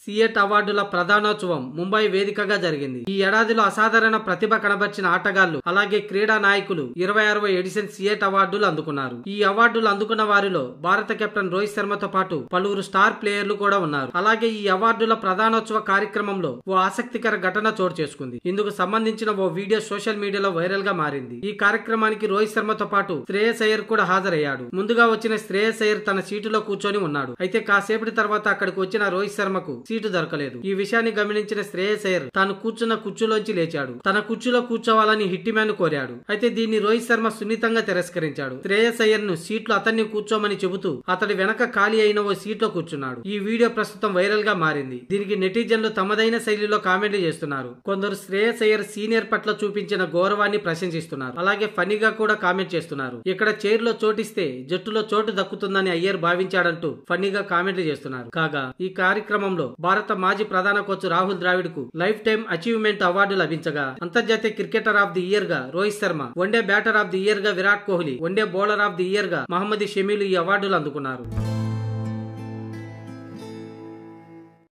సిఎట్ అవార్డుల ప్రధానోత్సవం ముంబై వేదికగా జరిగింది ఈ ఏడాదిలో అసాధారణ ప్రతిభ కనబర్చిన ఆటగాళ్లు అలాగే క్రీడా నాయకులు ఇరవై అరవై ఎడిషన్ సిఎట్ అవార్డులు అందుకున్నారు ఈ అవార్డులు అందుకున్న వారిలో భారత కెప్టెన్ రోహిత్ శర్మతో పాటు పలువురు స్టార్ ప్లేయర్లు కూడా ఉన్నారు అలాగే ఈ అవార్డుల ప్రధానోత్సవ కార్యక్రమంలో ఓ ఆసక్తికర ఘటన చోటు చేసుకుంది ఇందుకు సంబంధించిన ఓ వీడియో సోషల్ మీడియాలో వైరల్ గా మారింది ఈ కార్యక్రమానికి రోహిత్ శర్మతో పాటు శ్రేయస్ అయ్యర్ కూడా హాజరయ్యాడు ముందుగా వచ్చిన శ్రేయస్ అయ్యర్ తన సీటులో కూర్చొని ఉన్నాడు అయితే కాసేపటి తర్వాత అక్కడికి వచ్చిన రోహిత్ శర్మకు సీటు దొరకలేదు ఈ విషయాన్ని గమనించిన శ్రేయస్ అయ్యర్ తాను కూర్చున్న కుర్చీలోంచి లేచాడు తన కుర్చీలో కూర్చోవాలని హిట్టి మ్యాన్ కోరాడు అయితే దీన్ని రోహిత్ శర్మ సున్నితంగా తిరస్కరించాడు శ్రేయస్ అయ్యర్ ను సీట్లో అతన్ని కూర్చోమని చెబుతూ అతడి వెనక ఖాళీ అయిన ఓ సీట్లో కూర్చున్నాడు ఈ వీడియో ప్రస్తుతం వైరల్ గా మారింది దీనికి నెటిజన్లు తమదైన శైలిలో కామెంట్లు చేస్తున్నారు కొందరు శ్రేయస్ అయ్యర్ సీనియర్ పట్ల చూపించిన గౌరవాన్ని ప్రశంసిస్తున్నారు అలాగే ఫనీగా కూడా కామెంట్ చేస్తున్నారు ఇక్కడ చైర్ లో చోటిస్తే జట్టులో చోటు దక్కుతుందని అయ్యర్ భావించాడంటూ ఫన్నీగా కామెంట్లు చేస్తున్నారు కాగా ఈ కార్యక్రమంలో భారత మాజీ ప్రధాన కోచ్ రాహుల్ ద్రావిడ్ కు లైఫ్ టైం అచీవ్మెంట్ అవార్డు లభించగా అంతర్జాతీయ క్రికెటర్ ఆఫ్ ది ఇయర్ గా Rohit Sharma one day batter of the year గా Virat Kohli one day bowler of the year గా మహమ్మద్ షమీలు ఈ అవార్డులు అందుకున్నారు